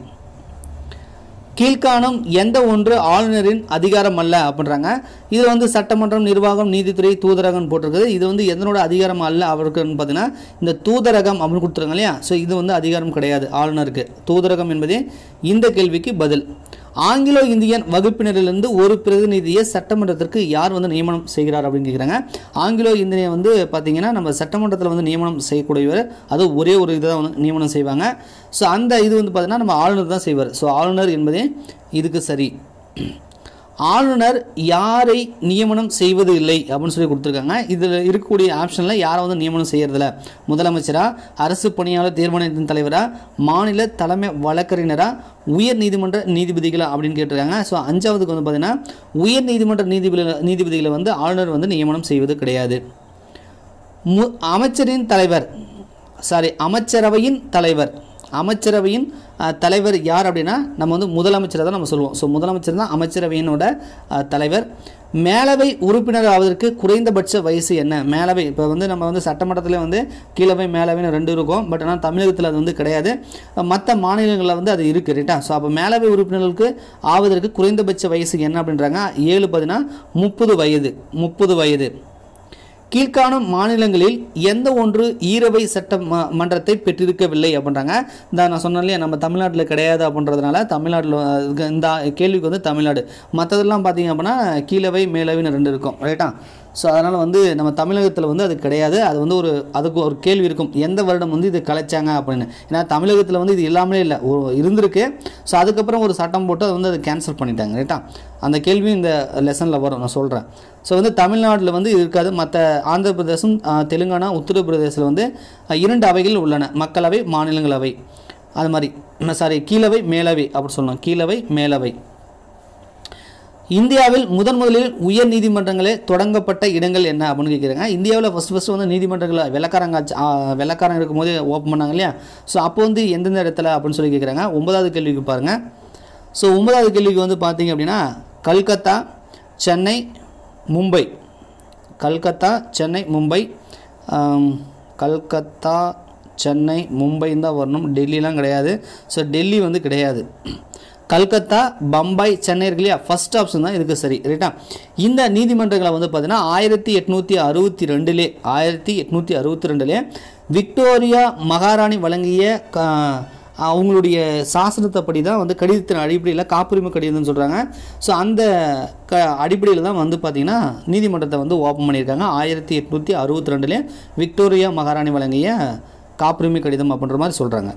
கீழ்காணும் எந்த ஒன்று ஆளுநரின் அதிகாரம் அல்ல அப்படின்றாங்க இதில் வந்து சட்டமன்றம் நிர்வாகம் நீதித்துறை தூதரகம் போட்டிருக்குது இது வந்து எதனோட அதிகாரம் அல்ல அவருக்குன்னு பார்த்தீங்கன்னா இந்த தூதரகம் அப்படின்னு கொடுத்துருங்க இல்லையா ஸோ இது வந்து அதிகாரம் கிடையாது ஆளுநருக்கு தூதரகம் என்பதே இந்த கேள்விக்கு பதில் ஆங்கிலோ இந்தியன் வகுப்பினரிலிருந்து ஒரு பிரதிநிதியை சட்டமன்றத்திற்கு யார் வந்து நியமனம் செய்கிறார் அப்படின்னு கேட்குறாங்க ஆங்கிலோ இந்தியன் வந்து பார்த்தீங்கன்னா நம்ம சட்டமன்றத்தில் வந்து நியமனம் செய்யக்கூடியவர் அது ஒரே ஒரு இதை தான் வந்து நியமனம் செய்வாங்க ஸோ அந்த இது வந்து பார்த்தீங்கன்னா நம்ம ஆளுநர் தான் செய்வார் ஸோ ஆளுநர் என்பதே இதுக்கு சரி ஆளுநர் யாரை நியமனம் செய்வது இல்லை அப்படின்னு சொல்லி கொடுத்துருக்காங்க இதில் இருக்கக்கூடிய ஆப்ஷனில் யாரை வந்து நியமனம் செய்யறதில்ல முதலமைச்சரா அரசு பணியாளர் தீர்மானத்தின் தலைவரா மாநில தலைமை வழக்கறிஞரா உயர் நீதிமன்ற நீதிபதிகளா அப்படின்னு கேட்டிருக்காங்க ஸோ அஞ்சாவதுக்கு வந்து பார்த்தீங்கன்னா உயர் நீதிமன்ற நீதிபதி நீதிபதிகளை வந்து ஆளுநர் வந்து நியமனம் செய்வது கிடையாது மு அமைச்சரின் தலைவர் சாரி அமைச்சரவையின் தலைவர் அமைச்சரவையின் அஹ், தலைவர் யார் அப்படின்னா நம்ம வந்து முதலமைச்சரை தான் நம்ம சொல்லுவோம் ஸோ முதலமைச்சர் தான் அமைச்சரவையினோட அஹ், தலைவர் மேலவை உறுப்பினர் ஆவதற்கு குறைந்தபட்ச வயசு என்ன மேலவை இப்போ வந்து நம்ம வந்து சட்டமன்றத்தில் வந்து கீழவை மேலவைன்னு ரெண்டு இருக்கும் பட் ஆனால் தமிழகத்தில் அது வந்து கிடையாது மற்ற மாநிலங்களில் வந்து அது இருக்குது ரைட்டா ஸோ அப்போ மேலவை உறுப்பினர்களுக்கு ஆவதற்கு குறைந்தபட்ச வயசு என்ன அப்படின்றாங்க ஏழு பார்த்தீங்கன்னா முப்பது வயது முப்பது வயது கீழ்காணும் மாநிலங்களில் எந்த ஒன்று ஈரவை சட்ட ம- மன்றத்தை பெற்றிருக்கவில்லை அப்படின்றாங்க இந்த நான் சொன்னேன் இல்லையா நம்ம தமிழ்நாட்டில் கிடையாது அப்படின்றதுனால தமிழ்நாட்டில் இதுக்கு இந்த கேள்விக்கு வந்து தமிழ்நாடு மற்றதெல்லாம் பார்த்தீங்க அப்படின்னா கீழவை மேலவைன்னு ரெண்டு இருக்கும் ரைட்டா ஸோ அதனால் வந்து நம்ம தமிழகத்தில் வந்து அது கிடையாது அது வந்து ஒரு அதுக்கு ஒரு கேள்வி இருக்கும் எந்த வருடம் வந்து இது கலைச்சாங்க அப்படின்னு ஏன்னா தமிழகத்தில் வந்து இது இல்லாமலே இல்லை ஒரு இருந்திருக்கு ஸோ அதுக்கப்புறம் ஒரு சட்டம் போட்டு அதை வந்து அதை கேன்சல் பண்ணிட்டாங்க ரைட்டா அந்த கேள்வியும் இந்த லெசனில் வரும் நான் சொல்கிறேன் ஸோ வந்து தமிழ்நாட்டில் வந்து இது இருக்காது மற்ற ஆந்திர பிரதேசம் ஆ, தெலுங்கானா உத்தரப்பிரதேசில் வந்து ஆ, இரண்டு அவைகள் உள்ளன மக்களவை மாநிலங்களவை அது மாதிரி சாரி கீழவை மேலவை அப்படி சொல்லணும் கீழவை மேலவை இந்தியாவில் முதன் முதலில் உயர் நீதிமன்றங்களே தொடங்கப்பட்ட இடங்கள் என்ன அப்படின்னு கேட்குறாங்க இந்தியாவில் ஃபஸ்ட் ஃபஸ்ட்டு வந்து நீதிமன்றங்களை வெள்ளக்காரங்க ஆட்சி- ஆ, வெள்ளக்காரங்க இருக்கும்போது ஓப்பன் பண்ணாங்க இல்லையா ஸோ அப்போ வந்து எந்தெந்த இடத்துல அப்படின்னு சொல்லி கேட்குறாங்க ஒன்பதாவது கேள்விக்கு பாருங்கள் ஸோ ஒன்பதாவது கேள்விக்கு வந்து பார்த்தீங்க அப்படின்னா கல்கத்தா சென்னை மும்பை கல்கத்தா சென்னை மும்பை ஆம், கல்கத்தா சென்னை மும்பைன்னு தான் வரணும் டெல்லிலாம் கிடையாது ஸோ டெல்லி வந்து கிடையாது கல்கத்தா பம்பாய் சென்னை இருக்கு இல்லையா ஃபர்ஸ்ட் ஆப்ஷன் தான் இதுக்கு சரி ரைட்டா இந்த நீதிமன்றங்களை வந்து பார்த்தீங்கன்னா ஆயிரத்தி எட்நூற்றி அறுபத்தி ரெண்டுலே ஆயிரத்தி எட்நூற்றி அறுபத்தி ரெண்டுலே விக்டோரியா மகாராணி வழங்கிய க அவங்களுடைய சாசனத்தைப்படி தான் வந்து கடிதத்தின் அடிப்படையில் காப்புரிமை கடிதம்னு சொல்கிறாங்க ஸோ அந்த க அடிப்படையில் தான் வந்து பார்த்திங்கன்னா நீதிமன்றத்தை வந்து ஓப்பன் பண்ணியிருக்காங்க ஆயிரத்தி எட்நூற்றி அறுபத்தி ரெண்டுலே விக்டோரியா மகாராணி வழங்கிய காப்புரிமை கடிதம் அப்படின்ற மாதிரி சொல்கிறாங்க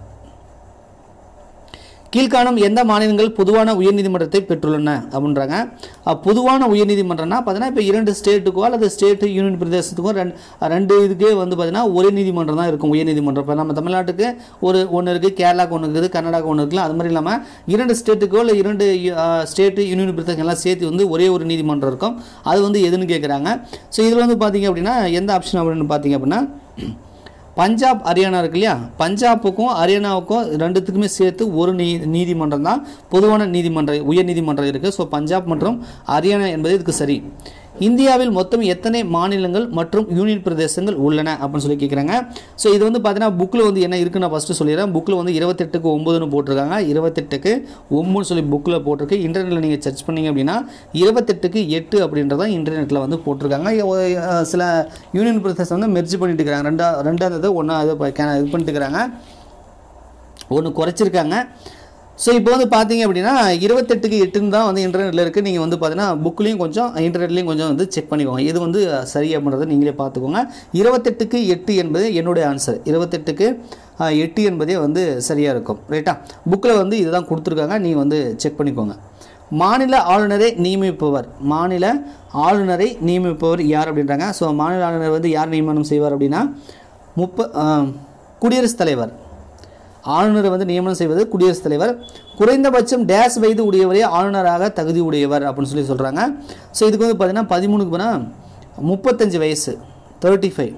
கீழ்காணும் எந்த மாநிலங்கள் பொதுவான உயர்நீதிமன்றத்தை பெற்றுள்ளன அப்படின்றாங்க அஹ் பொதுவான உயர்நீதிமன்றம்னா பார்த்தீங்கன்னா இப்போ இரண்டு ஸ்டேட்டுக்கோ அல்லது ஸ்டேட்டு யூனியன் பிரதேசத்துக்கோ ரெண்டு ரெண்டு இதுக்கே வந்து பார்த்தீங்கன்னா ஒரே நீதிமன்றம் தான் இருக்கும் உயர்நீதிமன்றம் இப்போ நம்ம தமிழ்நாட்டுக்கு ஒரு ஒன்று இருக்குது கேரளாக்கு ஒன்று இருக்குது கர்நாடகா ஒன்று இருக்குல்ல அது மாதிரி இல்லாமல் இரண்டு ஸ்டேட்டுக்கோ இல்லை இரண்டு ஸ்டேட்டு யூனியன் பிரதேசம் எல்லாம் சேர்த்து வந்து ஒரே ஒரு நீதிமன்றம் இருக்கும் அது வந்து எதுன்னு கேட்குறாங்க ஸோ இதில் வந்து பார்த்தீங்க அப்படின்னா எந்த ஆப்ஷன் அப்படின்னு பார்த்தீங்க அப்படின்னா பஞ்சாப் ஹரியானா இருக்கு இல்லையா பஞ்சாப்புக்கும் ஹரியானாவுக்கும் ரெண்டுத்துக்குமே சேர்த்து ஒரு நீ நீதிமன்றம் தான் பொதுவான நீதிமன்றம் உயர் நீதிமன்றம் இருக்குது ஸோ பஞ்சாப் மற்றும் ஹரியானா என்பது இதுக்கு சரி இந்தியாவில் மொத்தம் எத்தனை மாநிலங்கள் மற்றும் யூனியன் பிரதேசங்கள் உள்ளன அப்படின்னு சொல்லி கேட்குறாங்க ஸோ இது வந்து பார்த்தீங்கன்னா புக்கில் வந்து என்ன இருக்குன்னு நான் ஃபஸ்ட்டு சொல்லிடுறேன் புக்கில் வந்து இருபத்தெட்டுக்கு ஒம்பதுன்னு போட்டிருக்காங்க இருபத்தெட்டுக்கு ஒம்பதுன்னு சொல்லி புக்கில் போட்டிருக்கு இன்டர்நெட்டில் நீங்கள் சர்ச் பண்ணீங்க அப்படின்னா இருபத்தெட்டுக்கு எட்டு அப்படின்றத இன்டர்நெட்டில் வந்து போட்டிருக்காங்க ஒ- அஹ் சில யூனியன் பிரதேசம் வந்து மெர்ஜ் பண்ணிட்டு இருக்காங்க ரெண்டா ரெண்டாவது ஒன்றா இது ப- கே- இது பண்ணிட்டு இருக்கிறாங்க ஒன்று குறைச்சிருக்காங்க ஸோ இப்போ வந்து பார்த்தீங்க அப்படின்னா இருபத்தெட்டுக்கு எட்டுன்னு தான் வந்து இன்டர்நெட்டில் இருக்குது நீங்கள் வந்து பார்த்தீங்கன்னா புக்லேயும் கொஞ்சம் இன்டர்நெட்லேயும் கொஞ்சம் வந்து செக் பண்ணிக்கோங்க இது வந்து சரி அப்படின்றத நீங்களே பார்த்துக்கோங்க இருபத்தெட்டுக்கு எட்டு என்பது என்னுடைய ஆன்சர் இருபத்தெட்டுக்கு ஆஹ், எட்டு என்பதே வந்து சரியாக இருக்கும் ரைட்டா புக்கில் வந்து இதுதான் கொடுத்துருக்காங்க நீங்கள் வந்து செக் பண்ணிக்கோங்க மாநில ஆளுநரை நியமிப்பவர் மாநில ஆளுநரை நியமிப்பவர் யார் அப்படின்றாங்க ஸோ மாநில ஆளுநர் வந்து யார் நியமனம் செய்வார் அப்படின்னா முப்ப ஆஹ், குடியரசுத் தலைவர் ஆளுநரை வந்து நியமனம் செய்வது குடியரசுத் தலைவர் குறைந்தபட்சம் டேஷ் வயது உடையவரே ஆளுநராக தகுதி உடையவர் அப்படின்னு சொல்லி சொல்கிறாங்க ஸோ இதுக்கு வந்து பார்த்தீங்கன்னா பதிமூணுக்கு போனால் முப்பத்தஞ்சு வயசு தேர்ட்டி ஃபைவ்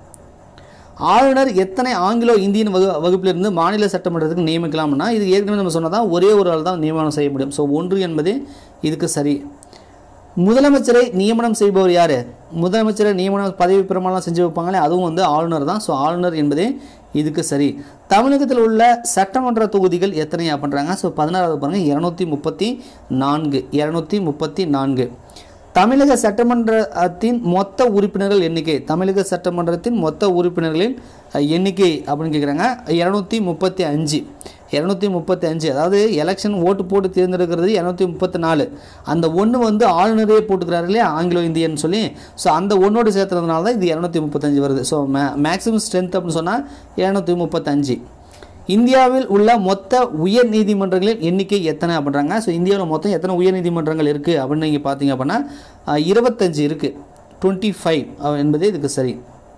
ஆளுநர் எத்தனை ஆங்கிலோ இந்தியன் வகு வகுப்பிலிருந்து மாநில சட்டமன்றத்துக்கு நியமிக்கலாம்னா இது ஏற்கனவே நம்ம சொன்னதான் ஒரே ஒரு ஆள் தான் நியமனம் செய்ய முடியும் ஸோ ஒன்று என்பது இதுக்கு சரி முதலமைச்சரை நியமனம் செய்பவர் யார் முதலமைச்சரை நியமனம் பதவி பிரமாணம் செஞ்சு வைப்பாங்களே அதுவும் வந்து ஆளுநர் தான் ஸோ ஆளுநர் என்பதே இதுக்கு சரி தமிழகத்தில் உள்ள சட்டமன்ற தொகுதிகள் எத்தனை அப்படின்றாங்க ஸோ பதினாறாவது பாருங்கள் இரநூத்தி முப்பத்தி நான்கு இரநூத்தி முப்பத்தி நான்கு தமிழக சட்டமன்றத்தின் மொத்த உறுப்பினர்கள் எண்ணிக்கை தமிழக சட்டமன்றத்தின் மொத்த உறுப்பினர்களின் அஹ், எண்ணிக்கை அப்படின்னு கேட்குறாங்க இரநூத்தி முப்பத்தி அஞ்சு இரநூத்தி முப்பத்தி அஞ்சு அதாவது எலெக்ஷன் ஓட்டு போட்டு தேர்ந்தெடுக்கிறது இரநூத்தி முப்பத்தி நாலு அந்த ஒன்று வந்து ஆளுநரே போட்டுக்கிறாரு இல்லையா ஆங்கிலோ இந்தியன்னு சொல்லி ஸோ அந்த ஒன்னோடு சேர்த்துறதுனால தான் இது இரநூத்தி முப்பத்தஞ்சு வருது ஸோ மே மேக்ஸிமம் ஸ்ட்ரென்த் அப்படின்னு சொன்னால் இரநூத்தி முப்பத்தஞ்சு இந்தியாவில் உள்ள மொத்த உயர் நீதிமன்றங்களின் எண்ணிக்கை எத்தனை அப்படின்றாங்க ஸோ இந்தியாவில் மொத்தம் எத்தனை உயர் நீதிமன்றங்கள் இருக்குது அப்படின்னு நீங்கள் பார்த்தீங்க அப்படின்னா அஹ், இருபத்தஞ்சு இருக்குது டுவெண்ட்டி ஃபைவ் என்பது இதுக்கு சரி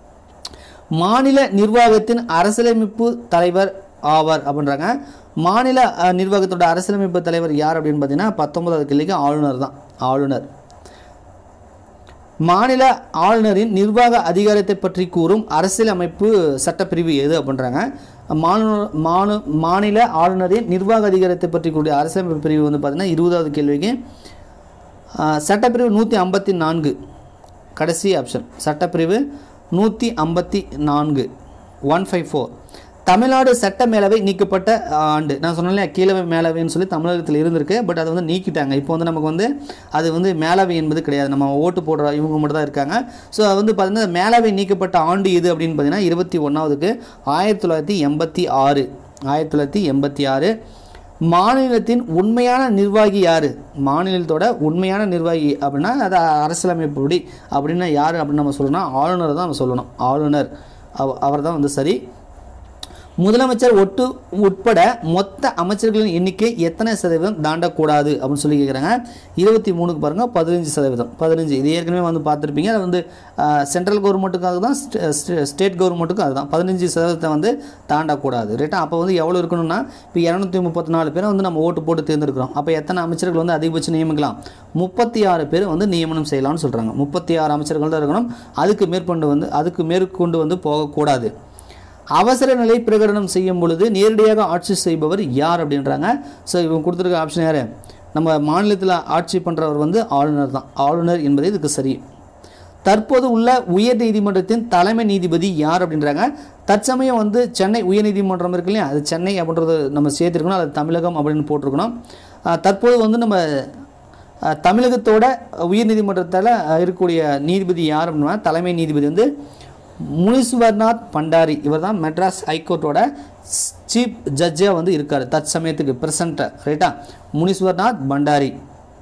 மாநில நிர்வாகத்தின் அரசியலமைப்பு தலைவர் ஆவார் அப்படின்றாங்க மாநில அஹ், நிர்வாகத்தோட அரசியலமைப்பு தலைவர் யார் அப்படின்னு பார்த்தீங்கன்னா பத்தொன்பதாவது கேள்விக்கு ஆளுநர் தான் ஆளுநர் மாநில ஆளுநரின் நிர்வாக அதிகாரத்தை பற்றி கூறும் அரசியலமைப்பு சட்டப்பிரிவு எது அப்படின்றாங்க மாநில மானு மாநில ஆளுநரின் நிர்வாக அதிகாரத்தை பற்றி கூடிய அரசியலமைப்பு பிரிவு வந்து பார்த்தீங்கன்னா இருபதாவது கேள்விக்கு ஆஹ், சட்டப்பிரிவு நூற்றி ஐம்பத்தி நான்கு கடைசி ஆப்ஷன் சட்டப்பிரிவு நூற்றி ஐம்பத்தி நான்கு ஒன் ஃபைவ் ஃபோர் தமிழ்நாடு சட்ட மேலவை நீக்கப்பட்ட ஆண்டு நான் சொன்னேன் கீழவை மேலவைன்னு சொல்லி தமிழகத்தில் இருந்திருக்கு பட் அதை வந்து நீக்கிட்டாங்க இப்போ வந்து நமக்கு வந்து அது வந்து மேலவை என்பது கிடையாது நம்ம ஓட்டு போடுற இவங்க மட்டும் தான் இருக்காங்க ஸோ அது வந்து பார்த்தீங்கன்னா மேலவை நீக்கப்பட்ட ஆண்டு இது அப்படின்னு பார்த்தீங்கன்னா இருபத்தி ஒன்றாவதுக்கு ஆயிரத்தி தொள்ளாயிரத்தி எண்பத்தி ஆறு ஆயிரத்தி தொள்ளாயிரத்தி எண்பத்தி ஆறு மாநிலத்தின் உண்மையான நிர்வாகி யார் மாநிலத்தோட உண்மையான நிர்வாகி அப்படின்னா அது அரசியலமைப்புப்படி அப்படின்னா யார் அப்படின்னு நம்ம சொல்லணும்னா ஆளுநர் தான் நம்ம சொல்லணும் ஆளுநர் அவ அவர் தான் வந்து சரி முதலமைச்சர் ஒட்டு உட்பட மொத்த அமைச்சர்களின் எண்ணிக்கை எத்தனை சதவீதம் தாண்டக்கூடாது அப்படின்னு சொல்லி கேட்குறாங்க இருபத்தி மூணுக்கு பாருங்கள் பதினஞ்சு சதவீதம் பதினஞ்சு இது ஏற்கனவே வந்து பார்த்துருப்பீங்க அது வந்து சென்ட்ரல் கவர்மெண்ட்டுக்காக தான் ஸ்டேட் கவர்மெண்ட்டுக்கும் அதுதான் பதினஞ்சு சதவீதத்தை வந்து தாண்டக்கூடாது ரைட்டா அப்போ வந்து எவ்வளோ இருக்கணும்னா இப்போ இரநூத்தி முப்பத்தி நாலு பேரை வந்து நம்ம ஓட்டு போட்டு தேர்ந்தெடுக்கிறோம் அப்போ எத்தனை அமைச்சர்கள் வந்து அதிகபட்சம் நியமிக்கலாம் முப்பத்தி ஆறு பேர் வந்து நியமனம் செய்யலாம்னு சொல்கிறாங்க முப்பத்தி ஆறு அமைச்சர்கள் தான் இருக்கணும் அதுக்கு மேற்கொண்டு வந்து அதுக்கு மேற்கொண்டு வந்து போகக்கூடாது அவசர நிலை பிரகடனம் செய்யும் பொழுது நேரடியாக ஆட்சி செய்பவர் யார் அப்படின்றாங்க ஸோ இவங்க கொடுத்துருக்க ஆப்ஷன் யார் நம்ம மாநிலத்தில் ஆட்சி பண்ணுறவர் வந்து ஆளுநர் தான் ஆளுநர் என்பது இதுக்கு சரி தற்போது உள்ள உயர் நீதிமன்றத்தின் தலைமை நீதிபதி யார் அப்படின்றாங்க தற்சமயம் வந்து சென்னை உயர்நீதிமன்றம் இருக்கு இல்லையா அது சென்னை அப்படின்றது நம்ம சேர்த்துருக்கணும் அது தமிழகம் அப்படின்னு போட்டிருக்கணும் அஹ் தற்போது வந்து நம்ம அஹ், தமிழகத்தோட உயர்நீதிமன்றத்தில் இருக்கக்கூடிய நீதிபதி யார் அப்படின்னா தலைமை நீதிபதி வந்து முனீஸ்வர்நாத் பண்டாரி இவர் தான் மெட்ராஸ் ஹைகோர்ட்டோட சீஃப் ஜட்ஜாக வந்து இருக்கார் தற்சமயத்துக்கு ப்ரெசண்ட்டாக ரைட்டா முனீஸ்வர்நாத் பண்டாரி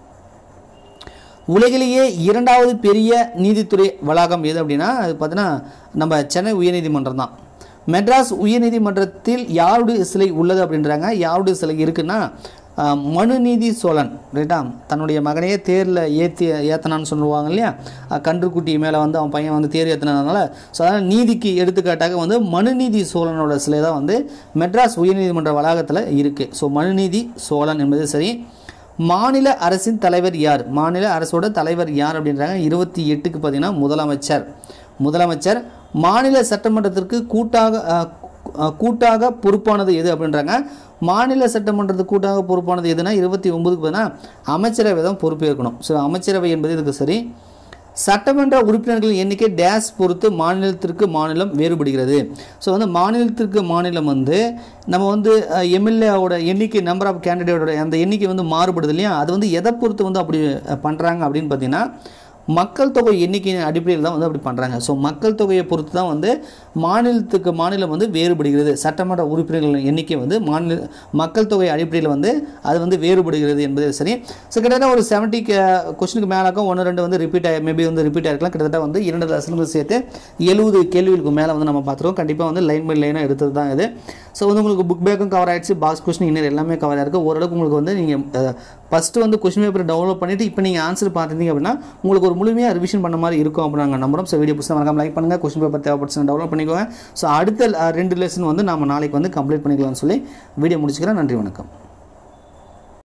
உலகிலேயே இரண்டாவது பெரிய நீதித்துறை வளாகம் எது அப்படின்னா அது பார்த்தீங்கன்னா நம்ம சென்னை உயர்நீதிமன்றம் தான் மெட்ராஸ் உயர்நீதிமன்றத்தில் யாருடைய சிலை உள்ளது அப்படின்றாங்க யாருடைய சிலை இருக்குன்னா ஆஹ், மனுநீதி சோழன் ரைட்டா தன்னுடைய மகனையே தேரில் ஏற்றி ஏத்தனான்னு சொல்லுவாங்க இல்லையா அஹ், கன்றுக்குட்டி மேலே வந்து அவன் பையன் வந்து தேர் ஏற்றினதுனால ஸோ அதனால் நீதிக்கு எடுத்துக்காட்டாக வந்து மனுநீதி சோழனோட சிலை தான் வந்து மெட்ராஸ் உயர்நீதிமன்ற வளாகத்தில் இருக்குது ஸோ மனுநீதி சோழன் என்பது சரி மாநில அரசின் தலைவர் யார் மாநில அரசோட தலைவர் யார் அப்படின்றாங்க இருபத்தி எட்டுக்கு பார்த்தீங்கன்னா முதலமைச்சர் முதலமைச்சர் மாநில சட்டமன்றத்திற்கு கூட்டாக அஹ், அஹ், கூட்டாக பொறுப்பானது எது அப்படின்றாங்க மாநில சட்டமன்றத்துக்கு கூட்டாக பொறுப்பானது எதுனா இருபத்தி ஒன்பதுக்கு பார்த்தீங்கன்னா அமைச்சரவை தான் பொறுப்பேற்கணும் ஸோ அமைச்சரவை என்பது இதுக்கு சரி சட்டமன்ற உறுப்பினர்களின் எண்ணிக்கை டேஸ் பொறுத்து மாநிலத்திற்கு மாநிலம் வேறுபடுகிறது ஸோ வந்து மாநிலத்திற்கு மாநிலம் வந்து நம்ம வந்து எம்எல்ஏவோட எண்ணிக்கை நம்பர் ஆஃப் கேண்டிடேட்டோட அந்த எண்ணிக்கை வந்து மாறுபடுது இல்லையா அது வந்து எதை பொறுத்து வந்து அப்படி பண்ணுறாங்க அப்படின்னு பார்த்தீங்கன்னா மக்கள் தொகை எண்ணிக்கையின் அடிப்படையில் தான் வந்து அப்படி பண்ணுறாங்க ஸோ மக்கள் தொகையை பொறுத்து தான் வந்து மாநிலத்துக்கு மாநிலம் வந்து வேறுபடுகிறது சட்டமன்ற உறுப்பினர்களின் எண்ணிக்கை வந்து மாநில மக்கள் தொகை அடிப்படையில் வந்து அது வந்து வேறுபடுகிறது என்பது சரி ஸோ கிட்டத்தட்ட ஒரு செவன்ட்டி கொஸ்டினுக்கு மேலாக்கும் ஒன்று ரெண்டு வந்து ரிப்பீட் ஆகி மேபி வந்து ரிப்பீட் ஆகிருக்கலாம் கிட்டத்தட்ட வந்து இரண்டு லெசன்கள் சேர்த்து எழுபது கேள்விகளுக்கு மேலே வந்து நம்ம பார்த்துருக்கோம் கண்டிப்பாக வந்து லைன் பை லைனாக எடுத்தது தான் இது ஸோ வந்து உங்களுக்கு புக் பேக்கும் கவர் ஆயிடுச்சு பாக்ஸ் கொஸ்டின் இன்னும் எல்லாமே கவர் ஆயிருக்கு ஓரளவுக்கு உங்களுக்கு வந்து நீங்கள் ஃபஸ்ட்டு வந்து கொஸ்டின் பேப்பர் டவுன்லோட் பண்ணிவிட்டு இப்போ நீங்கள் ஆன்சர் பார்த்துருந்தீங்க அப்படின்னா உங்களுக்கு ஒரு முழுமையாக ரிவிஷன் பண்ண மாதிரி இருக்கும் அப்படின்னு நாங்கள் நம்புறோம் ஸோ வீடியோ புதுசாக மறக்காம லைக் பண்ணுங்கள் கொஸ்டின் பேப்பர் தேவைப்படுச்சு டவுன்லோட் பண்ணிக்கோங்க ஸோ அடுத்த அஹ், ரெண்டு லெசன் வந்து நம்ம நாளைக்கு வந்து கம்ப்ளீட் பண்ணிக்கலாம்னு சொல்லி வீடியோ முடிச்சுக்கிறேன் நன்றி வணக்கம்